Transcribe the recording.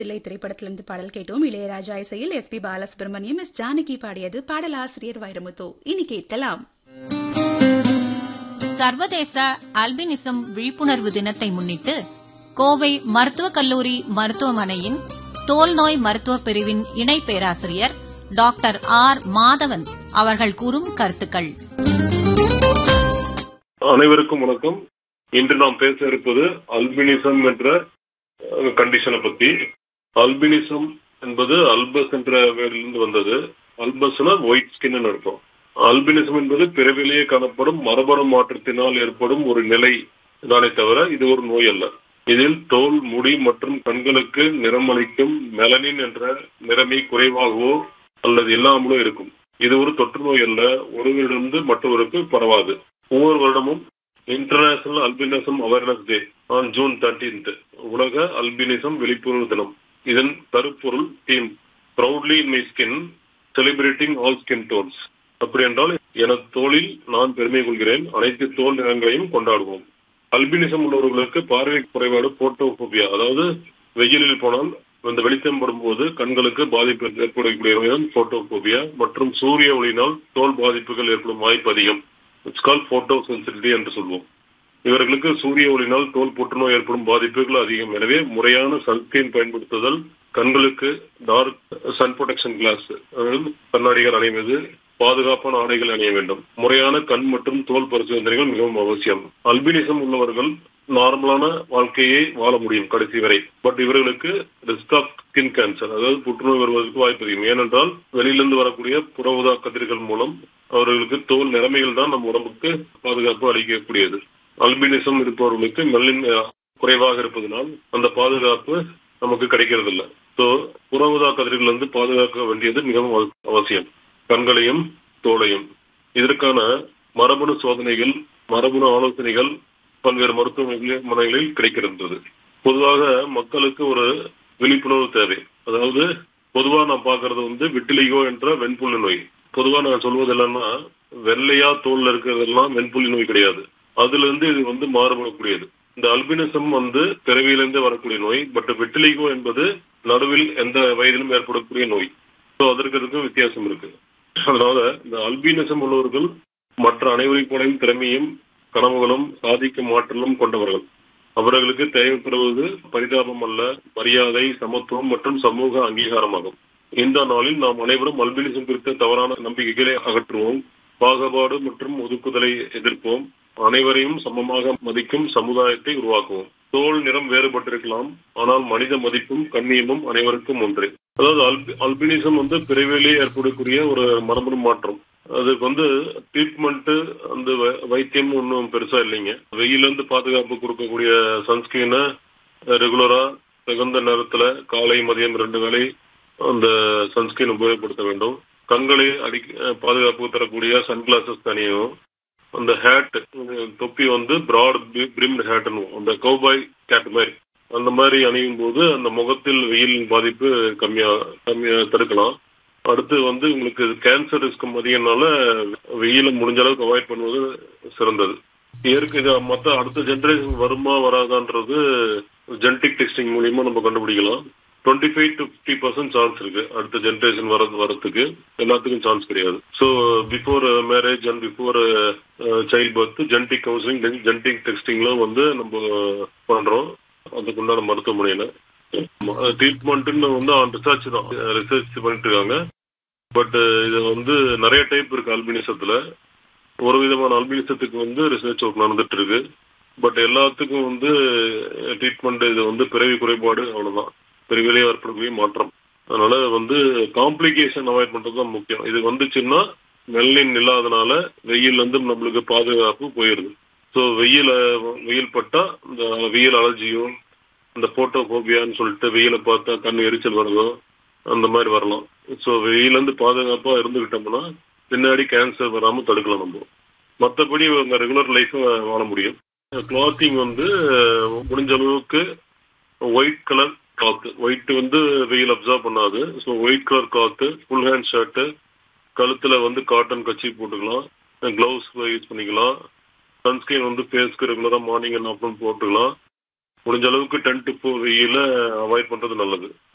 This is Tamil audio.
பிள்ளை திரைப்படத்திலிருந்து பாடல் கேட்டோம் இளையராஜா இசையில் S P Balasubrahmanyam S Janaki பாடியது பாடலாசிரியர் வைரமுத்து இனி கேட்கலாம் சர்வதேச அல்பினிசம் விழிப்புணர்வு தினத்தை முன்னிட்டு கோவை மருத்துவக் கல்லூரி மருத்துவமனையின் தோல் நோய் மருத்துவ பிரிவின் இணை பேராசிரியர் டாக்டர் ஆர் மாதவன் அவர்கள் கூறும் கருத்துக்கள் அனைவருக்கும் வணக்கம் இன்று நாம் பேச இருப்பது அல்பினிசம் என்ற கண்டிஷனை பத்தி அல்பினிசம் என்பது அல்பஸ் என்ற வேரிலிருந்து வந்தது அல்பஸ்னா ஒயிட் ஸ்கின் அர்த்தம் அல்பினிசம் என்பது பிறவிலேயே காணப்படும் மரபணு மாற்றத்தினால் ஏற்படும் ஒரு நிலை தானே தவிர இது ஒரு நோய் அல்ல இதில் தோல் முடி மற்றும் கண்களுக்கு நிறமளிக்கும் மெலனின் என்ற நிறமை குறைவாகவோ அல்லது இல்லாமலோ இருக்கும் இது ஒரு தொற்று நோய் அல்ல ஒருவரிடமிருந்து மற்றவருக்கு பரவாது ஒவ்வொரு வருடமும் International Albinism Awareness Day on June thirteenth உலக அல்பினிசம் விழிப்புணர்வு தினம் இதன் கருப்பொருள் theme proudly in my skin celebrating all skin tones அப்படி என்றால் எனது தோளில் நான் பெருமை கொள்கிறேன் அனைத்து தோல் நிறங்களையும் கொண்டாடுவோம் அல்பினிசம் உள்ளவர்களுக்கு பார்வை குறைபாடு போட்டோபோபியா அதாவது வெயிலில் போனால் இந்த வெளிச்சம் படும்போது கண்களுக்கு பாதிப்பு ஏற்படக்கூடிய நோய்தான் போட்டோபோபியா மற்றும் சூரிய ஒளியினால் தோல் பாதிப்புகள் ஏற்படும் வாய்ப்பு அதிகம் இட்ஸ் கால் போட்டோ சென்சிட்டிவிட்டி என்று சொல்வோம் இவர்களுக்கு சூரிய ஒளியினால் தோல் புற்றுநோய் ஏற்படும் பாதிப்புகள் அதிகம் எனவே முறையான சன்ஸ்கிரீன் பயன்படுத்துதல் கண்களுக்கு டார்க் சன் ப்ரொடெக்ஷன் கிளாஸ் கண்ணாடிகள் அணிவது பாதுகாப்பான ஆடைகள் அணிய வேண்டும் முறையான கண் மற்றும் தோல் பரிசோதனைகள் மிகவும் அவசியம் அல்பினிசம் உள்ளவர்கள் நார்மலான வாழ்க்கையை வாழ முடியும் கடைசி வரை பட் இவர்களுக்கு ரிஸ்க் ஆஃப் ஸ்கின் கேன்சர் அதாவது புற்றுநோய் வருவதற்கு வாய்ப்பு அதிகம் ஏனென்றால் வெளியிலிருந்து வரக்கூடிய புற ஊதா கதிர்கள் மூலம் அவர்களுக்கு தோல் நிலைமைகள் தான் நம் உடம்புக்கு பாதுகாப்பு அளிக்கக்கூடியது அல்பினிசம் இருப்பவர்களுக்கு மெல்லின் குறைவாக இருப்பதனால் அந்த பாதுகாப்பு நமக்கு கிடைக்கிறது இல்லை ஸோ புற ஊதா கதிர்கள் இருந்து பாதுகாக்க வேண்டியது மிகவும் அவசியம் கண்களையும் தோலையும் இதற்கான மரபணு சோதனைகள் மரபணு ஆலோசனைகள் பல்வேறு மருத்துவமனைகளில் கிடைக்கின்றது பொதுவாக மக்களுக்கு ஒரு விழிப்புணர்வு தேவை அதாவது பொதுவா நான் பாக்குறது வந்து விட்டிலிகோ என்ற வெண்புள்ளி நோய் பொதுவா நான் சொல்வது என்னன்னா வெள்ளையா தோல்ல இருக்கிறதெல்லாம் வெண்புள்ளி நோய் கிடையாது அதுல இருந்து இது வந்து மாறுபடக்கூடியது இந்த அல்பினிசம் வந்து பிறவியிலிருந்து வரக்கூடிய நோய் பட் வெட்டிலிகோ என்பது நடுவில் எந்த வயதிலும் ஏற்படக்கூடிய நோய் ஸோ அதற்கு அதுக்கும் வித்தியாசம் இருக்கு அதனால இந்த அல்பினிசம் உள்ளவர்கள் மற்ற அனைவரையும் போலையும் திறமையும் கனவுகளும் சாதிக்கும் ஆற்றலும் கொண்டவர்கள் அவர்களுக்கு தேவைப்படுவது பரிதாபம் அல்ல மரியாதை சமத்துவம் மற்றும் சமூக அங்கீகாரமாகும் இந்த நாளில் நாம் அனைவரும் அல்பினிசம் குறித்த தவறான நம்பிக்கைகளை அகற்றுவோம் பாகுபாடு மற்றும் ஒதுக்குதலை எதிர்ப்போம் அனைவரையும் சமமாக மதிக்கும் சமுதாயத்தை உருவாக்குவோம் தோல் நிறம் வேறுபட்டிருக்கலாம் ஆனால் மனித மதிப்பும் கண்ணியமும் அனைவருக்கும் ஒன்றே அதாவது அல்பினிசம் வந்து பிறவிலே ஏற்படக்கூடிய ஒரு மரபணு மாற்றம் அதுக்கு வந்து ட்ரீட்மெண்ட் அந்த வைத்தியம் ஒன்றும் பெருசா இல்லைங்க வெயில இருந்து பாதுகாப்பு கொடுக்கக்கூடிய சன்ஸ்கிரீனை ரெகுலரா தகுந்த நேரத்துல காலை மதியம் ரெண்டு வேலை அந்த சன்ஸ்கிரீன் உபயோகப்படுத்த வேண்டும் கண்களை அடி பாதுகாப்பு தரக்கூடிய சன்கிளாசஸ் தனியும் அந்த ஹேட் தொப்பி வந்து பிராட் பிரிம்ட் ஹேட்னு அந்த கௌபாய் கேட் மாதிரி அந்த மாதிரி அணியும் போது அந்த முகத்தில் வெயிலின் பாதிப்பு கம்மியா கம்மியா தடுக்கலாம் அடுத்து வந்து உங்களுக்கு கேன்சர் ரிஸ்க் அதிகனால வெயில முடிஞ்ச அளவுக்கு அவாய்ட் பண்ணுவது சிறந்தது இயற்கை மற்ற அடுத்த ஜென்ரேஷன் வருமா வராதான்றது ஜெனடிக் டெஸ்டிங் மூலியமா நம்ம கண்டுபிடிக்கலாம் twenty five to fifty percent chance இருக்கு அடுத்த ஜென்ரேஷன் வர வரதுக்கு எல்லாத்துக்கும் சான்ஸ் கிடையாது so before marriage and before child birth genetic counselling genetic டெஸ்டிங்ல வந்து நம்ம பண்றோம் அதுக்குண்டான மருத்துவமனையில ட்ரீட்மெண்ட்னு வந்து ஆன் ரிசர்ச் தான் ரிசர்ச் பண்ணிட்டு இருக்காங்க பட் இது வந்து நிறைய டைப் இருக்கு அல்பினிசத்துல ஒரு விதமான அல்பினிசத்துக்கு வந்து ரிசர்ச் ஒர்க் நடந்துட்டு இருக்கு பட் எல்லாத்துக்கும் வந்து ட்ரீட்மெண்ட் இது வந்து பிறவி குறைபாடு அவ்வளவுதான் பிறவிலேயே ஏற்படக்கூடிய மாற்றம் அதனால வந்து காம்ப்ளிகேஷன் அவாய்ட் பண்றது தான் முக்கியம் இது வந்துச்சுன்னா மெல்லின் இல்லாதனால வெயில் வந்து நம்மளுக்கு பாதுகாப்பு போயிருது ஸோ வெயில் வெயில் பட்டா இந்த வெயில் அலர்ஜியோ இந்த போட்டோபோபியான்னு சொல்லிட்டு வெயில பார்த்தா கண் எரிச்சல் வருதோ அந்த மாதிரி வரலாம் ஸோ வெயிலேருந்து பாதுகாப்பா இருந்துகிட்டோம்னா பின்னாடி கேன்சர் வராம தடுக்கலாம் நம்ம மற்றபடி உங்க ரெகுலர் லைஃப் வாழ முடியும் கிளாத்திங் வந்து முடிஞ்ச அளவுக்கு ஒயிட் கலர் கிளாத் ஒயிட் வந்து வெயில் அப்சர்வ் பண்ணாது so white colour cloth full hand shirt கழுத்துல வந்து காட்டன் கச்சி போட்டுக்கலாம் கிளவுஸ் யூஸ் பண்ணிக்கலாம் சன்ஸ்கிரீன் வந்து ஃபேஸ்க்கு ரெகுலராக மார்னிங் அண்ட் ஆஃப்டர்நூன் போட்டுக்கலாம் முடிஞ்ச அளவுக்கு டென் டு ஃபோர் வெயில அவாய்ட் பண்றது நல்லது